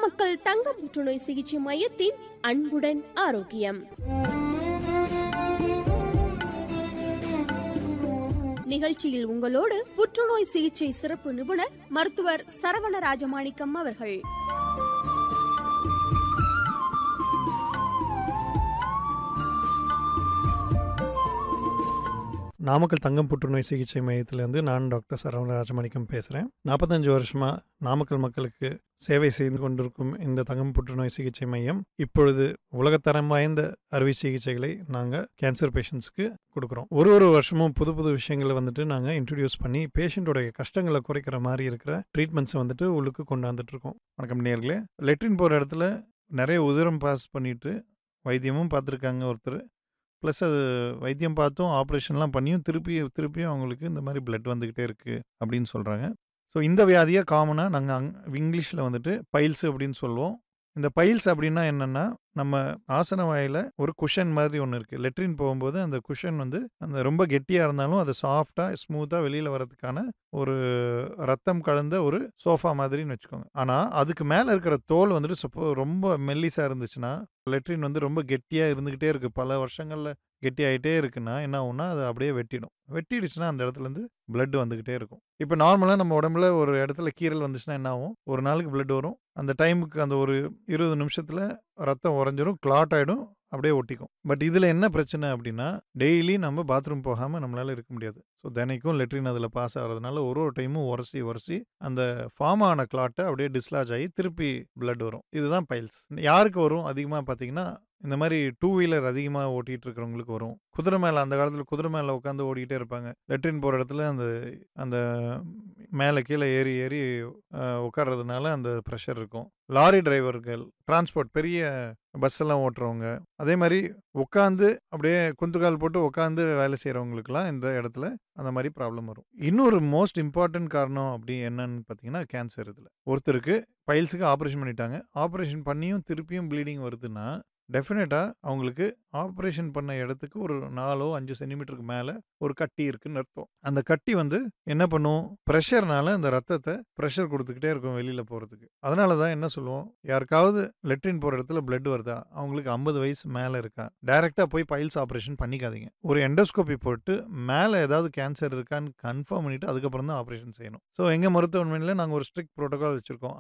நாமக்கல் தங்க புற்றுநோய் சிகிச்சை மையத்தின் அன்புடன் ஆரோக்கியம் நிகழ்ச்சியில் உங்களோடு புற்றுநோய் சிகிச்சை சிறப்பு நிபுணர் மருத்துவர் சரவண ராஜமாணிக்கம் அவர்கள் நாமக்கல் தங்கம் புற்றுநோய் சிகிச்சை மையத்திலேருந்து நான் டாக்டர் சரவண ராஜமாணிக்கம் பேசுகிறேன் நாற்பத்தஞ்சு வருஷமாக நாமக்கல் மக்களுக்கு சேவை செய்து கொண்டிருக்கும் இந்த தங்கம் புற்றுநோய் சிகிச்சை மையம் இப்பொழுது உலகத்தரம் வாய்ந்த அறுவை சிகிச்சைகளை நாங்கள் கேன்சர் பேஷண்ட்ஸ்க்கு கொடுக்குறோம் ஒரு ஒரு வருஷமும் புது புது விஷயங்களை வந்துட்டு நாங்கள் இன்ட்ரடியூஸ் பண்ணி பேஷண்ட்டோடைய கஷ்டங்களை குறைக்கிற மாதிரி இருக்கிற ட்ரீட்மெண்ட்ஸை வந்துட்டு உள்ளுக்கு கொண்டாந்துட்டு இருக்கோம் வணக்கம் நேர்களே லெட்ரின் போகிற இடத்துல நிறைய உதிரம் பாஸ் பண்ணிட்டு வைத்தியமும் பார்த்துருக்காங்க ஒருத்தர் ப்ளஸ் அது வைத்தியம் பார்த்தும் ஆப்ரேஷன்லாம் பண்ணியும் திருப்பி திருப்பியும் அவங்களுக்கு இந்த மாதிரி பிளட் வந்துக்கிட்டே இருக்குது அப்படின்னு சொல்கிறாங்க ஸோ இந்த வியாதியை காமனாக நாங்கள் அங் இங்கிலீஷில் வந்துட்டு பைல்ஸ் அப்படின்னு சொல்லுவோம் இந்த பைல்ஸ் அப்படின்னா என்னென்னா நம்ம ஆசன வாயில் ஒரு குஷன் மாதிரி ஒன்று இருக்குது லெட்ரின் போகும்போது அந்த குஷன் வந்து அந்த ரொம்ப கெட்டியாக இருந்தாலும் அது சாஃப்டாக ஸ்மூத்தாக வெளியில் வரதுக்கான ஒரு ரத்தம் கலந்த ஒரு சோஃபா மாதிரின்னு வச்சுக்கோங்க ஆனால் அதுக்கு மேலே இருக்கிற தோல் வந்துட்டு சப்போ ரொம்ப மெல்லிஸாக இருந்துச்சுன்னா லெட்ரின் வந்து ரொம்ப கெட்டியாக இருந்துக்கிட்டே இருக்குது பல வருஷங்களில் கெட்டி ஆகிட்டே இருக்குன்னா என்ன ஆகும்னா அது அப்படியே வெட்டிடும் வெட்டிடுச்சுன்னா அந்த இடத்துலேருந்து பிளட் வந்துக்கிட்டே இருக்கும் இப்போ நார்மலாக நம்ம உடம்புல ஒரு இடத்துல கீரல் வந்துச்சுன்னா என்ன ஆகும் ஒரு நாளுக்கு பிளட் வரும் அந்த டைமுக்கு அந்த ஒரு இருபது நிமிஷத்தில் ரத்தம் உறைஞ்சிரும் கிளாட் ஆகிடும் அப்படியே ஒட்டிக்கும் பட் இதில் என்ன பிரச்சனை அப்படின்னா டெய்லி நம்ம பாத்ரூம் போகாமல் நம்மளால இருக்க முடியாது ஸோ தினைக்கும் லெட்ரின் அதில் பாஸ் ஆகிறதுனால ஒரு ஒரு டைமும் உரசி உரசி அந்த ஃபார்ம் ஆன கிளாட்டை அப்படியே டிஸ்லாஜ் ஆகி திருப்பி பிளட் வரும் இதுதான் பைல்ஸ் யாருக்கு வரும் அதிகமாக பார்த்தீங்கன்னா இந்த மாதிரி டூ வீலர் அதிகமாக ஓட்டிகிட்டு இருக்கிறவங்களுக்கு வரும் குதிரை மேலே அந்த காலத்தில் குதிரை மேலே உட்காந்து ஓடிக்கிட்டே இருப்பாங்க லெட்ரின் போகிற இடத்துல அந்த அந்த மேலே கீழே ஏறி ஏறி உட்கார்றதுனால அந்த ப்ரெஷர் இருக்கும் லாரி டிரைவர்கள் டிரான்ஸ்போர்ட் பெரிய பஸ் எல்லாம் ஓட்டுறவங்க அதே மாதிரி உட்காந்து அப்படியே குந்துகால் போட்டு உட்காந்து வேலை செய்கிறவங்களுக்குலாம் இந்த இடத்துல அந்த மாதிரி ப்ராப்ளம் வரும் இன்னொரு மோஸ்ட் இம்பார்ட்டன்ட் காரணம் அப்படி என்னன்னு பார்த்தீங்கன்னா கேன்சர் இதில் ஒருத்தருக்கு பைல்ஸுக்கு ஆப்ரேஷன் பண்ணிட்டாங்க ஆப்ரேஷன் பண்ணியும் திருப்பியும் ப்ளீடிங் வருதுன்னா டெஃபினட்டாக அவங்களுக்கு ஆப்ரேஷன் பண்ண இடத்துக்கு ஒரு நாலோ அஞ்சு சென்டிமீட்டருக்கு மேலே ஒரு கட்டி இருக்குன்னு அர்த்தம் அந்த கட்டி வந்து என்ன பண்ணும் ப்ரெஷர்னால அந்த ரத்தத்தை ப்ரெஷர் கொடுத்துக்கிட்டே இருக்கும் வெளியில் போகிறதுக்கு அதனால தான் என்ன சொல்லுவோம் யாருக்காவது லெட்ரின் போகிற இடத்துல பிளட் வருதா அவங்களுக்கு ஐம்பது வயசு மேலே இருக்கா டைரெக்டாக போய் பைல்ஸ் ஆப்ரேஷன் பண்ணிக்காதீங்க ஒரு எண்டோஸ்கோப்பி போட்டு மேலே ஏதாவது கேன்சர் இருக்கான்னு கன்ஃபார்ம் பண்ணிவிட்டு அதுக்கப்புறம் தான் ஆப்ரேஷன் செய்யணும் ஸோ எங்கள் மருத்துவமனையில் நாங்கள் ஒரு ஸ்ட்ரிக்ட் ப்ரோட்டோகால் வச்சுருக்கோம்